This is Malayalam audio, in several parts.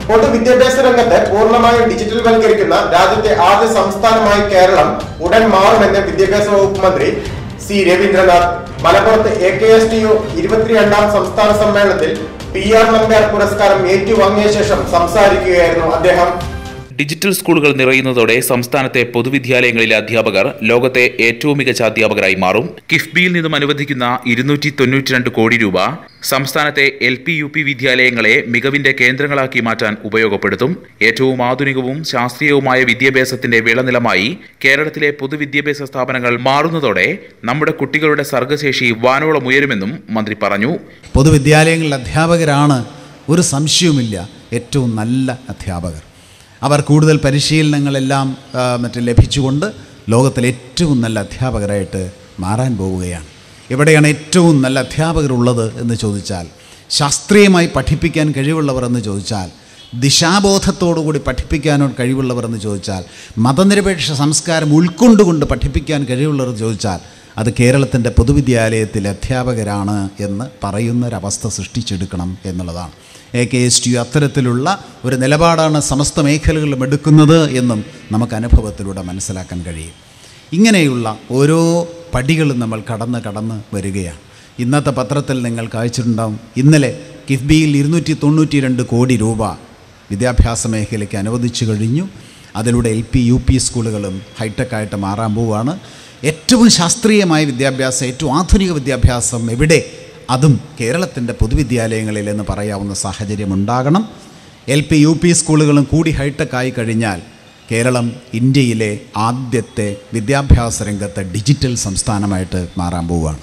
പൊതുവിദ്യാഭ്യാസ രംഗത്ത് പൂർണ്ണമായും ഡിജിറ്റൽ വൽക്കരിക്കുന്ന രാജ്യത്തെ ആദ്യ സംസ്ഥാനമായി കേരളം ഉടൻ മാറുമെന്ന് വിദ്യാഭ്യാസ വകുപ്പ് മന്ത്രി സി രവീന്ദ്രനാഥ് മലപ്പുറത്ത് A K S T U ഇരുപത്തിരണ്ടാം സംസ്ഥാന സമ്മേളനത്തിൽ പി ആർ നമ്പ്യാർ പുരസ്കാരം ഏറ്റുവാങ്ങിയ ശേഷം സംസാരിക്കുകയായിരുന്നു അദ്ദേഹം ഡിജിറ്റൽ സ്കൂളുകൾ നിറയുന്നതോടെ സംസ്ഥാനത്തെ പൊതുവിദ്യാലയങ്ങളിലെ അധ്യാപകർ ലോകത്തെ ഏറ്റവും മികച്ച അധ്യാപകരായി മാറും കിഫ്ബിയിൽ നിന്നും അനുവദിക്കുന്ന ഇരുന്നൂറ്റി തൊണ്ണൂറ്റിരണ്ട് കോടി രൂപ സംസ്ഥാനത്തെ എൽ പി യു പി വിദ്യാലയങ്ങളെ മികവിന്റെ കേന്ദ്രങ്ങളാക്കി മാറ്റാൻ ഉപയോഗപ്പെടുത്തും ഏറ്റവും ആധുനികവും ശാസ്ത്രീയവുമായ വിദ്യാഭ്യാസത്തിന്റെ വിളനിലമായി കേരളത്തിലെ പൊതുവിദ്യാഭ്യാസ സ്ഥാപനങ്ങൾ മാറുന്നതോടെ നമ്മുടെ കുട്ടികളുടെ സർഗശേഷി വാനോളം ഉയരുമെന്നും മന്ത്രി പറഞ്ഞു പൊതുവിദ്യാലയങ്ങളിലെ അധ്യാപകരാണ് ഒരു സംശയവുമില്ല ഏറ്റവും നല്ല അധ്യാപകർ അവർ കൂടുതൽ പരിശീലനങ്ങളെല്ലാം ആ, മറ്റ് ലഭിച്ചുകൊണ്ട് ലോകത്തിലെ ഏറ്റവും നല്ല അധ്യാപകരായിട്ട് മാറാൻ പോവുകയാണ് എവിടെയാണ് ഏറ്റവും നല്ല അധ്യാപകരുള്ളത് എന്ന് ചോദിച്ചാൽ ശാസ്ത്രീയമായി പഠിപ്പിക്കാൻ കഴിവുള്ളവർ എന്ന് ചോദിച്ചാൽ ദിശാബോധത്തോടുകൂടി പഠിപ്പിക്കാനോ കഴിവുള്ളവർ എന്ന് ചോദിച്ചാൽ മതനിരപേക്ഷ സംസ്കാരം ഉൾക്കൊണ്ടുകൊണ്ട് പഠിപ്പിക്കാൻ കഴിവുള്ളവർ എന്ന് ചോദിച്ചാൽ അത് കേരളത്തിൻ്റെ പൊതുവിദ്യാലയത്തിലെ അധ്യാപകരാണ് എന്ന് പറയുന്നൊരവസ്ഥ സൃഷ്ടിച്ചെടുക്കണം എന്നുള്ളതാണ് A K S T U അത്തരത്തിലുള്ള ഒരു നിലപാടാണ് സമസ്ത മേഖലകളിലും എടുക്കുന്നത് എന്നും നമുക്ക് അനുഭവത്തിലൂടെ മനസ്സിലാക്കാൻ കഴിയും ഇങ്ങനെയുള്ള ഓരോ പടികളും നമ്മൾ കടന്ന് കടന്ന് വരികയാണ് ഇന്നത്തെ പത്രത്തിൽ നിങ്ങൾ കാഴ്ചയുണ്ടാവും ഇന്നലെ കിഫ്ബിയിൽ ഇരുന്നൂറ്റി തൊണ്ണൂറ്റി രണ്ട് കോടി രൂപ വിദ്യാഭ്യാസ മേഖലയ്ക്ക് അനുവദിച്ചു കഴിഞ്ഞു അതിലൂടെ എൽ പി യു പി സ്കൂളുകളും ഹൈടെക്കായിട്ട് മാറാൻ പോവുകയാണ് ഏറ്റവും ശാസ്ത്രീയമായ വിദ്യാഭ്യാസം ഏറ്റവും ആധുനിക വിദ്യാഭ്യാസം എവിടെ അതും കേരളത്തിൻ്റെ പൊതുവിദ്യാലയങ്ങളിൽ എന്ന് പറയാവുന്ന സാഹചര്യം ഉണ്ടാകണം എൽ പി യു പി സ്കൂളുകളും കൂടി ഹൈടെക്കായി കഴിഞ്ഞാൽ കേരളം ഇന്ത്യയിലെ ആദ്യത്തെ വിദ്യാഭ്യാസ രംഗത്തെ ഡിജിറ്റൽ സംസ്ഥാനമായിട്ട് മാറാൻ പോവുകയാണ്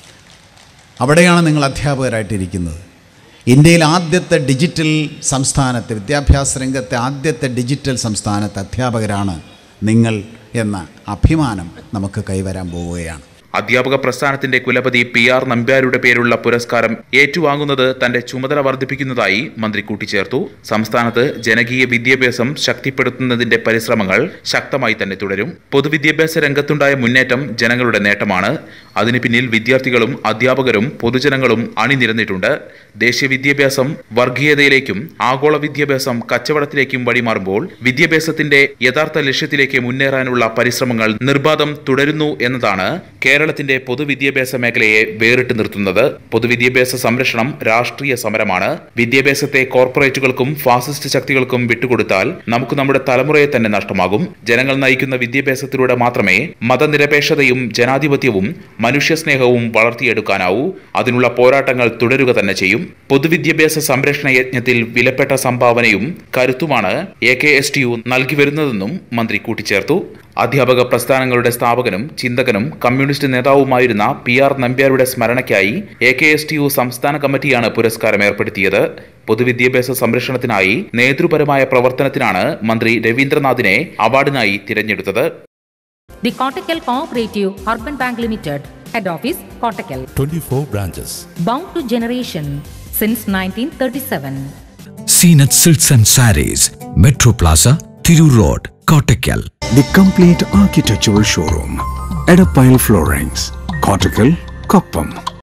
അവിടെയാണ് നിങ്ങൾ അധ്യാപകരായിട്ടിരിക്കുന്നത് ഇന്ത്യയിൽ ആദ്യത്തെ ഡിജിറ്റൽ സംസ്ഥാനത്ത് വിദ്യാഭ്യാസ രംഗത്തെ ആദ്യത്തെ ഡിജിറ്റൽ സംസ്ഥാനത്തെ അധ്യാപകരാണ് നിങ്ങൾ എന്ന അഭിമാനം നമുക്ക് കൈവരാൻ പോവുകയാണ് അധ്യാപക പ്രസ്ഥാനത്തിന്റെ കുലപതി പി ആർ നമ്പ്യാരുടെ പേരുള്ള പുരസ്കാരം ഏറ്റുവാങ്ങുന്നത് തന്റെ ചുമതല വർദ്ധിപ്പിക്കുന്നതായി മന്ത്രി കൂട്ടിച്ചേർത്തു സംസ്ഥാനത്ത് ജനകീയ വിദ്യാഭ്യാസം ശക്തിപ്പെടുത്തുന്നതിന്റെ പരിശ്രമങ്ങൾ ശക്തമായി തന്നെ തുടരും പൊതുവിദ്യാഭ്യാസ രംഗത്തുണ്ടായ മുന്നേറ്റം ജനങ്ങളുടെ നേട്ടമാണ് അതിന് പിന്നിൽ വിദ്യാർത്ഥികളും അധ്യാപകരും പൊതുജനങ്ങളും അണിനിരന്നിട്ടുണ്ട് ദേശീയ വിദ്യാഭ്യാസം വർഗീയതയിലേക്കും ആഗോള വിദ്യാഭ്യാസം കച്ചവടത്തിലേക്കും വഴിമാറുമ്പോൾ വിദ്യാഭ്യാസത്തിന്റെ യഥാർത്ഥ ലക്ഷ്യത്തിലേക്ക് മുന്നേറാനുള്ള പരിശ്രമങ്ങൾ നിർബാധം തുടരുന്നു എന്നതാണ് കേരളത്തിന്റെ പൊതുവിദ്യാഭ്യാസ മേഖലയെ വേറിട്ട് നിർത്തുന്നത് പൊതുവിദ്യാഭ്യാസ സംരക്ഷണം രാഷ്ട്രീയ സമരമാണ് വിദ്യാഭ്യാസത്തെ കോർപ്പറേറ്റുകൾക്കും ഫാസിസ്റ്റ് ശക്തികൾക്കും വിട്ടുകൊടുത്താൽ നമുക്ക് നമ്മുടെ തലമുറയെ തന്നെ നഷ്ടമാകും ജനങ്ങൾ നയിക്കുന്ന വിദ്യാഭ്യാസത്തിലൂടെ മാത്രമേ മതനിരപേക്ഷതയും ജനാധിപത്യവും മനുഷ്യസ്നേഹവും വളർത്തിയെടുക്കാനാവൂ അതിനുള്ള പോരാട്ടങ്ങൾ തുടരുക തന്നെ ചെയ്യും പൊതുവിദ്യാഭ്യാസ സംരക്ഷണ യജ്ഞത്തിൽ വിലപ്പെട്ട സംഭാവനയും കരുത്തുമാണ് A K S T U നൽകി വരുന്നതെന്നും മന്ത്രി കൂട്ടിച്ചേർത്തു അധ്യാപക പ്രസ്ഥാനങ്ങളുടെ സ്ഥാപകനും ചിന്തകനും കമ്മ്യൂണിസ്റ്റ് നേതാവുമായിരുന്ന പി ആർ നമ്പ്യാരുടെ സ്മരണയ്ക്കായി A K S T U സംസ്ഥാന കമ്മിറ്റിയാണ് പുരസ്കാരം ഏർപ്പെടുത്തിയത് പൊതുവിദ്യാഭ്യാസ സംരക്ഷണത്തിനായി നേതൃപരമായ പ്രവർത്തനത്തിനാണ് മന്ത്രി രവീന്ദ്രനാഥിനെ അവാർഡിനായി തിരഞ്ഞെടുത്തത് The Kottakkal Cooperative Urban Bank Limited, Head Office, Kottakkal. 24 branches. Bound to generation since 1937. Seenat Silks and Saris, Metro Plaza, Thiru Road, Kottakkal. The complete architectural showroom. Edapile Floorings. Cortical, Koppam.